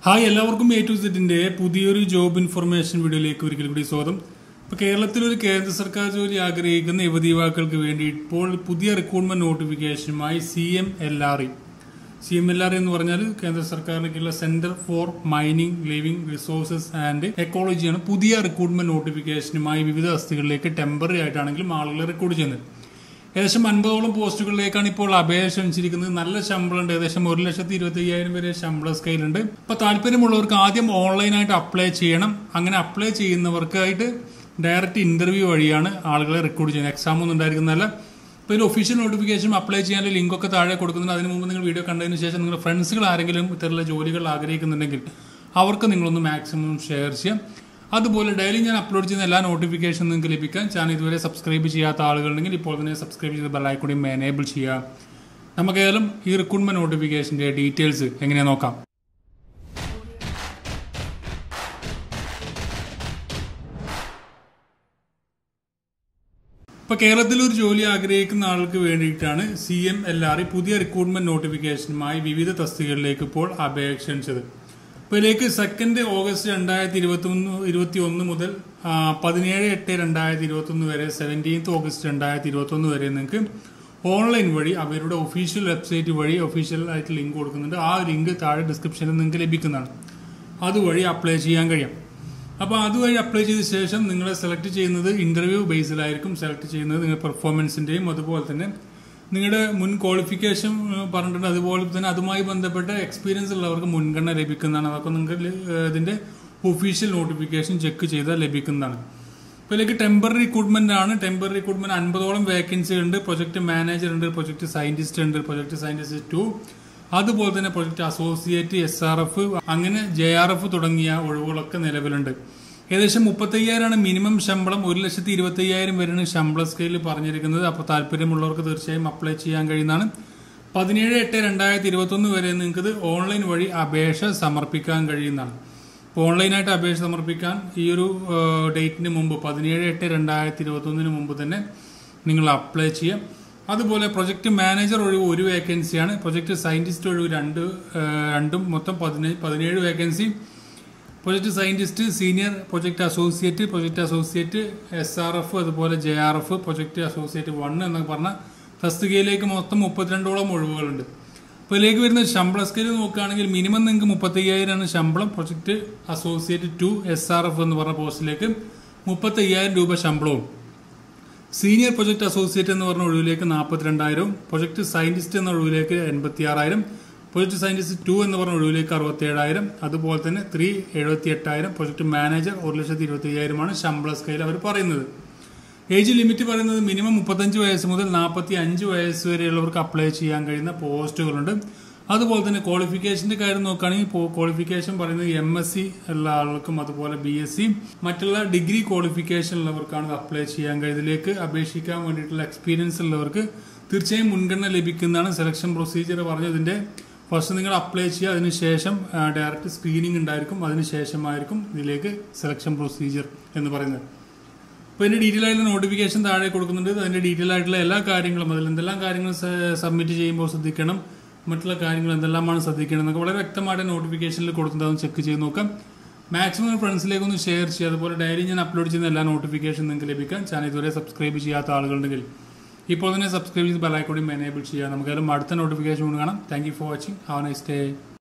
hi എല്ലാവർക്കും A to സെറ്റിന്റെ പുതിയൊരു ജോബ് ഇൻഫർമേഷൻ വീഡിയോയിലേക്ക് ഒരിക്കൽ കൂടി സ്വാഗതം ഇപ്പൊ കേരളത്തിൽ ഒരു കേന്ദ്ര സർക്കാർ ജോലി ആഗ്രഹിക്കുന്ന യുവതി യുവാക്കൾക്ക് വേണ്ടി ഇപ്പോൾ പുതിയ റിക്രൂട്ട്മെന്റ് നോട്ടിഫിക്കേഷനുമായി C M L R E C M L R എന്ന് പറഞ്ഞാൽ കേന്ദ്ര സർക്കാരിലേക്കുള്ള centre for mining living resources and എക്കോളജിയാണ് പുതിയ റിക്രൂട്ട്മെന്റ് നോട്ടിഫിക്കേഷനുമായി വിവിധ തസ്തികളിലേക്ക് ടെമ്പററി ആയിട്ടാണെങ്കിലും ആളുകളെ റിക്രൂട്ട് ചെയ്യുന്നത് ഏകദേശം അൻപതോളം പോസ്റ്റുകളിലേക്കാണ് ഇപ്പോൾ അപേക്ഷ ക്ഷണിച്ചിരിക്കുന്നത് നല്ല ശമ്പളമുണ്ട് ഏകദേശം ഒരു ലക്ഷത്തി ഇരുപത്തി അയ്യായിരം വരെ ശമ്പള സ്കെയിലുണ്ട് അപ്പൊ താല്പര്യമുള്ളവർക്ക് ആദ്യം ഓൺലൈനായിട്ട് അപ്ലൈ ചെയ്യണം അങ്ങനെ അപ്ലൈ ചെയ്യുന്നവർക്കായിട്ട് ഡയറക്റ്റ് ഇന്റർവ്യൂ വഴിയാണ് ആളുകളെ റിക്രൂട്ട് ചെയ്യുന്നത് എക്സാം ഒന്നും ഉണ്ടായിരിക്കുന്നതല്ല ഇപ്പോൾ ഇതിൽ ഒഫീഷ്യൽ നോട്ടിഫിക്കേഷൻ അപ്ലൈ ചെയ്യാനുള്ള ലിങ്ക് ഒക്കെ താഴെ കൊടുക്കുന്നുണ്ട് അതിന് മുമ്പ് നിങ്ങൾ വീഡിയോ കണ്ടതിന് ശേഷം നിങ്ങളുടെ ഫ്രണ്ട്സുകൾ ആരെങ്കിലും ഇത്തരത്തിലുള്ള ജോലികൾ ആഗ്രഹിക്കുന്നുണ്ടെങ്കിൽ അവർക്ക് നിങ്ങളൊന്ന് മാക്സിമം ഷെയർ ചെയ്യാം അതുപോലെ ഡെയിലി ഞാൻ അപ്ലോഡ് ചെയ്യുന്ന എല്ലാ നോട്ടിഫിക്കേഷനും നിങ്ങൾക്ക് ലഭിക്കാൻ ചാനൽ ഇതുവരെ സബ്സ്ക്രൈബ് ചെയ്യാത്ത ആളുകളുണ്ടെങ്കിൽ ഇപ്പോൾ തന്നെ സബ്സ്ക്രൈബ് ചെയ്ത് ബെല്ലൈക്കൂടിയും എനേബിൾ ചെയ്യുക നമുക്ക് ഏതായാലും ഈ റിക്രൂട്ട്മെന്റ് നോട്ടിഫിക്കേഷന്റെ ഡീറ്റെയിൽസ് എങ്ങനെയാ നോക്കാം ഇപ്പൊ കേരളത്തിൽ ഒരു ജോലി ആഗ്രഹിക്കുന്ന ആൾക്ക് വേണ്ടിയിട്ടാണ് സി എം എൽ ആർ പുതിയ റിക്രൂട്ട്മെന്റ് നോട്ടിഫിക്കേഷനുമായി വിവിധ തസ്തികകളിലേക്ക് ഇപ്പോൾ അപേക്ഷ ക്ഷണിച്ചത് അപ്പോൾ ഇതിലേക്ക് സെക്കൻഡ് ഓഗസ്റ്റ് രണ്ടായിരത്തി ഇരുപത്തി ഒന്ന് ഇരുപത്തി ഒന്ന് മുതൽ ആ, പതിനേഴ് എട്ട് രണ്ടായിരത്തി ഇരുപത്തി ഒന്ന് വരെ സെവൻറ്റീൻത്ത് ഓഗസ്റ്റ് രണ്ടായിരത്തി ഇരുപത്തി ഒന്ന് വരെ നിങ്ങൾക്ക് ഓൺലൈൻ വഴി അവരുടെ ഒഫീഷ്യൽ വെബ്സൈറ്റ് വഴി ഒഫീഷ്യൽ ആയിട്ട് ലിങ്ക് കൊടുക്കുന്നുണ്ട് ആ ലിങ്ക് താഴെ ഡിസ്ക്രിപ്ഷനിൽ നിങ്ങൾക്ക് ലഭിക്കുന്നതാണ് അതുവഴി അപ്ലൈ ചെയ്യാൻ കഴിയും അപ്പോൾ അതുവഴി അപ്ലൈ ചെയ്ത ശേഷം നിങ്ങളെ സെലക്ട് ചെയ്യുന്നത് ഇന്റർവ്യൂ ബേസിലായിരിക്കും സെലക്ട് ചെയ്യുന്നത് നിങ്ങളുടെ പെർഫോമൻസിന്റെയും അതുപോലെ തന്നെ നിങ്ങളുടെ മുൻ ക്വാളിഫിക്കേഷൻ ഏഹ്, പറഞ്ഞിട്ടുണ്ട് അതുപോലെ തന്നെ അതുമായി ബന്ധപ്പെട്ട എക്സ്പീരിയൻസ് ഉള്ളവർക്ക് മുൻഗണന ലഭിക്കുന്നതാണ് അതൊക്കെ നിങ്ങൾക്ക് ല- ഏഹ്, ഇതിന്റെ ഒഫീഷ്യൽ നോട്ടിഫിക്കേഷൻ ചെക്ക് ചെയ്താൽ ലഭിക്കുന്നതാണ് ഇപ്പോൾ ഇതിലേക്ക് ടെമ്പററി റിക്രൂട്ട്മെന്റ് ആണ് ടെമ്പററി റിക്രൂട്ട്മെന്റ് അൻപതോളം വേക്കൻസി ഉണ്ട് പ്രൊജക്ട് മാനേജർ ഉണ്ട് പ്രൊജക്ട് സയന്റിസ്റ്റ് ഉണ്ട് പ്രൊജക്ട് സയന്റിസ്റ്റ് ടു അതുപോലെ തന്നെ project associate S R F അങ്ങനെ ജെ ആർ എഫ് തുടങ്ങിയ ഒഴിവുകളൊക്കെ നിലവിലുണ്ട് ഏകദേശം മുപ്പത്തയ്യായിരമാണ് മിനിമം ശമ്പളം ഒരു ലക്ഷത്തി ഇരുപത്തി അയ്യായിരം വരെയാണ് ശമ്പള സ്കെയിലിൽ പറഞ്ഞിരിക്കുന്നത് അപ്പോൾ താല്പര്യമുള്ളവർക്ക് തീർച്ചയായും അപ്ലൈ ചെയ്യാൻ കഴിയുന്നതാണ് പതിനേഴ് എട്ട് രണ്ടായിരത്തി ഇരുപത്തി ഒന്ന് വരെ നിങ്ങൾക്ക് ഇത് ഓൺലൈൻ വഴി അപേക്ഷ സമർപ്പിക്കാൻ കഴിയുന്നതാണ് അപ്പോൾ ഓൺലൈനായിട്ട് അപേക്ഷ സമർപ്പിക്കാൻ ഈ ഒരു ഏഹ്, ഡേറ്റിന് മുമ്പ് പതിനേഴ് എട്ട് രണ്ടായിരത്തി ഇരുപത്തി ഒന്നിന് മുമ്പ് തന്നെ നിങ്ങൾ അപ്ലൈ ചെയ്യാം അതുപോലെ പ്രൊജക്ട് മാനേജർ ഒഴിവ് ഒരു വേക്കൻസിയാണ് പ്രൊജക്ട് സയന്റിസ്റ്റ് ഒഴിവ് രണ്ട് ഏഹ്, രണ്ടും മൊത്തം പതിനേഴ് പതിനേഴ് vacancy project scientist senior project associate project associate S R F അതുപോലെ J R F project associate one എന്നൊക്കെ പറഞ്ഞ തസ്തികയിലേക്ക് മൊത്തം മുപ്പത്തിരണ്ടോളം ഒഴിവുകളുണ്ട് അപ്പോൾ ഇതിലേക്ക് വരുന്ന ശമ്പള സ്കെയിൽ നോക്കുകയാണെങ്കിൽ മിനിമം നിങ്ങൾക്ക് മുപ്പത്തയ്യായിരമാണ് ശമ്പളം project associate two S R F എന്ന് പറഞ്ഞ പോസ്റ്റിലേക്ക് മുപ്പത്തയ്യായിരം രൂപ ശമ്പളവും സീനിയർ പ്രൊജക്ട് അസോസിയേറ്റ് എന്ന് പറഞ്ഞ ഒഴിവിലേക്ക് നാൽപ്പത്തിരണ്ടായിരവും പ്രൊജക്ട് സയന്റിസ്റ്റ് എന്ന ഒഴിവിലേക്ക് എൺപത്തി ആറായിരം പ്രൊജക്ട് സയന്റിസ്റ്റ് ടു എന്ന് പറഞ്ഞ ഒഴിവിലേക്ക് അറുപത്തി ഏഴായിരം അതുപോലെ തന്നെ ത്രീ എഴുപത്തി എട്ടായിരം പ്രൊജക്ട് മാനേജർ ഒരു ലക്ഷത്തി ഇരുപത്തി അയ്യായിരമാണ് ശമ്പള സ്കെയിൽ അവർ പറയുന്നത് ഏജ് ലിമിറ്റ് പറയുന്നത് മിനിമം മുപ്പത്തഞ്ച് വയസ്സ് മുതൽ നാൽപ്പത്തി അഞ്ച് വയസ്സ് വരെയുള്ളവർക്ക് അപ്ലൈ ചെയ്യാൻ കഴിയുന്ന പോസ്റ്റുകളുണ്ട് അതുപോലെ തന്നെ ക്വാളിഫിക്കേഷന്റെ കാര്യം നോക്കുകയാണെങ്കിൽ ക്വാളിഫിക്കേഷൻ പറയുന്നത് എം എസ് സി ഉള്ള ആളുകൾക്കും അതുപോലെ ബി എസ് സി മറ്റുള്ള ഡിഗ്രി ക്വാളിഫിക്കേഷൻ ഉള്ളവർക്കാണ് ഇത് അപ്ലൈ ചെയ്യാൻ കഴിയുന്നത് ഇതിലേക്ക് അപേക്ഷിക്കാൻ വേണ്ടിയിട്ടുള്ള എക്സ്പീരിയൻസ് ഉള്ളവർക്ക് തീർച്ചയായും മുൻഗണന ലഭിക്കുന്നതാണ് സെലക്ഷൻ പ്രൊസീജിയർ പറഞ്ഞതിന്റെ ഫസ്റ്റ് നിങ്ങൾ അപ്ലൈ ചെയ്യുക അതിനുശേഷം ഡയറക്റ്റ് സ്ക്രീനിങ് ഉണ്ടായിരിക്കും അതിനുശേഷമായിരിക്കും ഇതിലേക്ക് സെലക്ഷൻ പ്രൊസീജിയർ എന്ന് പറയുന്നത് അപ്പോൾ ഇതിന്റെ ഡീറ്റെയിൽ ആയിട്ടുള്ള നോട്ടിഫിക്കേഷൻ താഴെ കൊടുക്കുന്നുണ്ട് അതിന്റെ ഡീറ്റെയിൽ ആയിട്ടുള്ള എല്ലാ കാര്യങ്ങളും അതിൽ എന്തെല്ലാം കാര്യങ്ങൾ സബ്മിറ്റ് ചെയ്യുമ്പോൾ ശ്രദ്ധിക്കണം മറ്റുള്ള കാര്യങ്ങൾ എന്തെല്ലാമാണ് ശ്രദ്ധിക്കണം എന്നൊക്കെ വളരെ വ്യക്തമായിട്ട് നോട്ടിഫിക്കേഷനിൽ കൊടുത്തിട്ടുണ്ടാവും ചെക്ക് ചെയ്ത് നോക്കാം മാക്സിമം ഫ്രണ്ട്സിലേക്ക് ഒന്ന് ഷെയർ ചെയ്യുക അതുപോലെ ഡയറി ഞാൻ അപ്ലോഡ് ചെയ്യുന്ന എല്ലാ നോട്ടിഫിക്കേഷൻ നിങ്ങൾക്ക് ലഭിക്കാൻ ചാനൽ ഇതുവരെ സബ്സ്ക്രൈബ് ചെയ്യാത്ത ആളുകളുണ്ടെങ്കിൽ ഇപ്പോൾ തന്നെ സബ്സ്ക്രൈബ് ചെയ്ത് ബെല്ലൈക്കോടിയും എനേബിൾ ചെയ്യുക നമുക്കായാലും അടുത്ത നോട്ടിഫിക്കേഷൻ കാണാം thank you for watching have nice day